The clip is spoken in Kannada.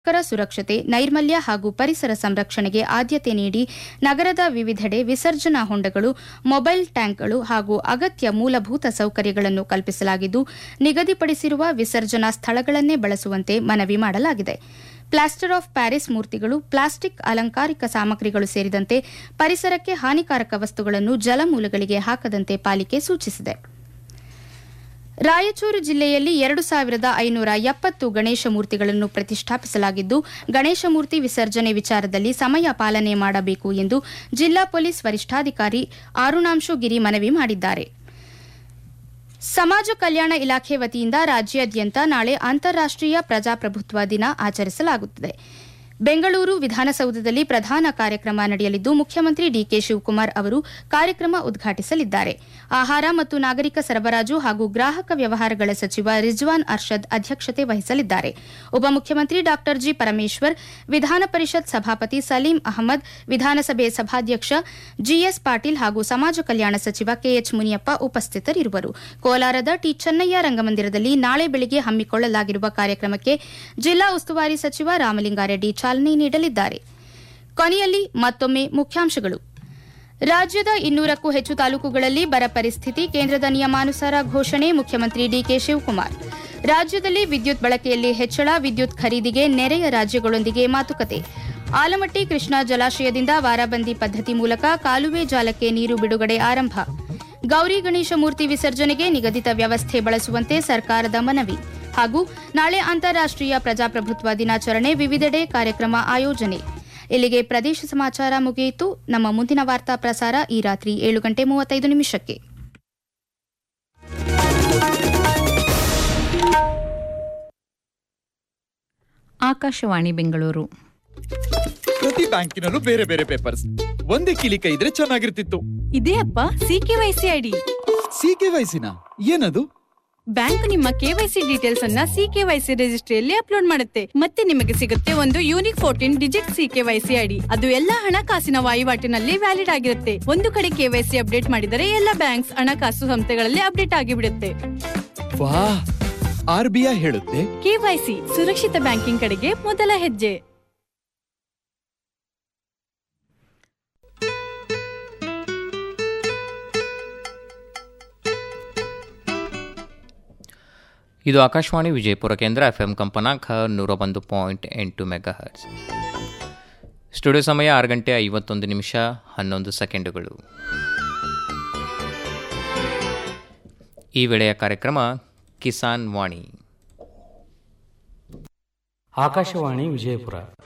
ರ ಸುರಕ್ಷತೆ ನೈರ್ಮಲ್ಯ ಹಾಗೂ ಪರಿಸರ ಸಂರಕ್ಷಣೆಗೆ ಆದ್ಯತೆ ನೀಡಿ ನಗರದ ವಿವಿಧೆಡೆ ವಿಸರ್ಜನಾ ಹೊಂಡಗಳು ಮೊಬೈಲ್ ಟ್ಯಾಂಕ್ಗಳು ಹಾಗೂ ಅಗತ್ಯ ಮೂಲಭೂತ ಸೌಕರ್ಯಗಳನ್ನು ಕಲ್ಪಿಸಲಾಗಿದ್ದು ನಿಗದಿಪಡಿಸಿರುವ ವಿಸರ್ಜನಾ ಸ್ಥಳಗಳನ್ನೇ ಬಳಸುವಂತೆ ಮನವಿ ಮಾಡಲಾಗಿದೆ ಪ್ಲಾಸ್ಟರ್ ಆಫ್ ಪ್ಯಾರಿಸ್ ಮೂರ್ತಿಗಳು ಪ್ಲಾಸ್ಟಿಕ್ ಅಲಂಕಾರಿಕ ಸಾಮಗ್ರಿಗಳು ಸೇರಿದಂತೆ ಪರಿಸರಕ್ಕೆ ಹಾನಿಕಾರಕ ವಸ್ತುಗಳನ್ನು ಜಲಮೂಲಗಳಿಗೆ ಹಾಕದಂತೆ ಪಾಲಿಕೆ ಸೂಚಿಸಿದೆ ರಾಯಚೂರು ಜಿಲ್ಲೆಯಲ್ಲಿ ಎರಡು ಸಾವಿರದ ಐನೂರ ಎಪ್ಪತ್ತು ಗಣೇಶ ಮೂರ್ತಿಗಳನ್ನು ಪ್ರತಿಷ್ಠಾಪಿಸಲಾಗಿದ್ದು ಗಣೇಶ ಮೂರ್ತಿ ವಿಸರ್ಜನೆ ವಿಚಾರದಲ್ಲಿ ಸಮಯ ಪಾಲನೆ ಮಾಡಬೇಕು ಎಂದು ಜಿಲ್ಲಾ ಪೊಲೀಸ್ ವರಿಷ್ಠಾಧಿಕಾರಿ ಆರುಣಾಂಶು ಗಿರಿ ಮನವಿ ಮಾಡಿದ್ದಾರೆ ಸಮಾಜ ಕಲ್ಯಾಣ ಇಲಾಖೆ ವತಿಯಿಂದ ರಾಜ್ಯಾದ್ಯಂತ ನಾಳೆ ಅಂತಾರಾಷ್ಟೀಯ ಪ್ರಜಾಪ್ರಭುತ್ವ ದಿನ ಆಚರಿಸಲಾಗುತ್ತದೆ ಬೆಂಗಳೂರು ವಿಧಾನಸೌಧದಲ್ಲಿ ಪ್ರಧಾನ ಕಾರ್ಯಕ್ರಮ ನಡೆಯಲಿದ್ದು ಮುಖ್ಯಮಂತ್ರಿ ಡಿಕೆ ಶಿವಕುಮಾರ್ ಅವರು ಕಾರ್ಯಕ್ರಮ ಉದ್ಘಾಟಿಸಲಿದ್ದಾರೆ ಆಹಾರ ಮತ್ತು ನಾಗರಿಕ ಸರಬರಾಜು ಹಾಗೂ ಗ್ರಾಹಕ ವ್ಯವಹಾರಗಳ ಸಚಿವ ರಿಜ್ವಾನ್ ಅರ್ಷದ್ ಅಧ್ಯಕ್ಷತೆ ವಹಿಸಲಿದ್ದಾರೆ ಉಪಮುಖ್ಯಮಂತ್ರಿ ಡಾ ಜಿ ಪರಮೇಶ್ವರ್ ವಿಧಾನ ಪರಿಷತ್ ಸಭಾಪತಿ ಸಲೀಂ ಅಹಮದ್ ವಿಧಾನಸಭೆ ಸಭಾಧ್ಯಕ್ಷ ಜಿಎಸ್ ಪಾಟೀಲ್ ಹಾಗೂ ಸಮಾಜ ಕಲ್ಯಾಣ ಸಚಿವ ಕೆಎಚ್ ಮುನಿಯಪ್ಪ ಉಪಸ್ಥಿತರಿರುವರು ಕೋಲಾರದ ಟಿ ಚೆನ್ನಯ್ಯ ರಂಗಮಂದಿರದಲ್ಲಿ ನಾಳೆ ಬೆಳಗ್ಗೆ ಹಮ್ಮಿಕೊಳ್ಳಲಾಗಿರುವ ಕಾರ್ಯಕ್ರಮಕ್ಕೆ ಜಿಲ್ಲಾ ಉಸ್ತುವಾರಿ ಸಚಿವ ರಾಮಲಿಂಗಾರೆಡ್ಡಿ ಚಾಲನೆ ನೀಡಲಿದ್ದಾರೆ ಕೊನೆಯಲ್ಲಿ ಮತ್ತೊಮ್ಮೆ ಮುಖ್ಯಾಂಶಗಳು ರಾಜ್ಯದ ಇನ್ನೂರಕ್ಕೂ ಹೆಚ್ಚು ತಾಲೂಕುಗಳಲ್ಲಿ ಬರ ಪರಿಸ್ಥಿತಿ ಕೇಂದ್ರದ ನಿಯಮಾನುಸಾರ ಘೋಷಣೆ ಮುಖ್ಯಮಂತ್ರಿ ಡಿಕೆ ಶಿವಕುಮಾರ್ ರಾಜ್ಯದಲ್ಲಿ ವಿದ್ಯುತ್ ಬಳಕೆಯಲ್ಲಿ ಹೆಚ್ಚಳ ವಿದ್ಯುತ್ ಖರೀದಿಗೆ ನೆರೆಯ ರಾಜ್ಯಗಳೊಂದಿಗೆ ಮಾತುಕತೆ ಆಲಮಟ್ಟಿ ಕೃಷ್ಣಾ ಜಲಾಶಯದಿಂದ ವಾರಾಬಂದಿ ಪದ್ಧತಿ ಮೂಲಕ ಕಾಲುವೆ ಜಾಲಕ್ಕೆ ನೀರು ಬಿಡುಗಡೆ ಆರಂಭ ಗೌರಿ ಗಣೇಶ ಮೂರ್ತಿ ವಿಸರ್ಜನೆಗೆ ನಿಗದಿತ ವ್ಯವಸ್ಥೆ ಬಳಸುವಂತೆ ಸರ್ಕಾರದ ಮನವಿ ಹಾಗೂ ನಾಳೆ ಅಂತಾರಾಷ್ಟೀಯ ಪ್ರಜಾಪ್ರಭುತ್ವ ದಿನಾಚರಣೆ ವಿವಿಧೆಡೆ ಕಾರ್ಯಕ್ರಮ ಆಯೋಜನೆ ಇಲ್ಲಿಗೆ ಪ್ರದೇಶ ಸಮಾಚಾರ ಮುಗಿಯಿತು ನಮ್ಮ ಮುಂದಿನ ವಾರ್ತಾ ಪ್ರಸಾರ ಈ ರಾತ್ರಿ ಏಳು ಗಂಟೆ ಮೂವತ್ತೈದು ನಿಮಿಷಕ್ಕೆ ಆಕಾಶವಾಣಿ ಬೆಂಗಳೂರು ಪ್ರತಿ ಬ್ಯಾಂಕಿನಲ್ಲೂ ಬೇರೆ ಬೇರೆ ಪೇಪರ್ಸ್ ಒಂದೇ ಕಿಲಿಕ ಇದ್ರೆ ಚೆನ್ನಾಗಿರ್ತಿತ್ತು ಇದೇ ಅಪ್ಪ ಸಿಕೆವೈಸಿ ಐಡಿ ಸಿಕೆವೈಸಿನ ಏನದು ಬ್ಯಾಂಕ್ ನಿಮ್ಮ ಕೆವೈಸಿ ಡೀಟೇಲ್ಸ್ ಅನ್ನ ಸಿಕೆವೈಸಿ ರಿಜಿಸ್ಟ್ರಿಯಲ್ಲಿ ಅಪ್ಲೋಡ್ ಮಾಡುತ್ತೆ ಮತ್ತೆ ನಿಮಗೆ ಸಿಗುತ್ತೆ ಒಂದು unique fourteen digit CKYC ID ಅದು ಎಲ್ಲಾ ಹಣಕಾಸಿನ ವಹಿವಾಟಿನಲ್ಲಿ ವ್ಯಾಲಿಡ್ ಆಗಿರುತ್ತೆ ಒಂದು ಕಡೆ ಕೆವೈಸಿ ಅಪ್ಡೇಟ್ ಮಾಡಿದರೆ ಎಲ್ಲ ಬ್ಯಾಂಕ್ಸ್ ಹಣಕಾಸು ಸಂಸ್ಥೆಗಳಲ್ಲಿ ಅಪ್ಡೇಟ್ ಆಗಿಬಿಡುತ್ತೆ ವಾ ಆರ್ ಬಿ ಐ ಹೇಳುತ್ತೆ ಕೆವೈಸಿ ಸುರಕ್ಷಿತ ಬ್ಯಾಂಕಿಂಗ್ ಕಡೆಗೆ ಮೊದಲ ಹೆಜ್ಜೆ ಇದು ಆಕಾಶವಾಣಿ ವಿಜಯಪುರ ಕೇಂದ್ರ ಎಫ್ ಎಂ ಕಂಪನಾಂಕ ನೂರ ಒಂದು ಪಾಯಿಂಟ್ ಎಂಟು ಮೆಗಾ ಹರ್ಸ್ ಸ್ಟುಡಿಯೋ ಸಮಯ ಆರು ಗಂಟೆ ಐವತ್ತೊಂದು ನಿಮಿಷ ಹನ್ನೊಂದು ಸೆಕೆಂಡುಗಳು ಈ ವೇಳೆಯ ಕಾರ್ಯಕ್ರಮ ಕಿಸಾನ್ ವಾಣಿ ಆಕಾಶವಾಣಿ ವಿಜಯಪುರ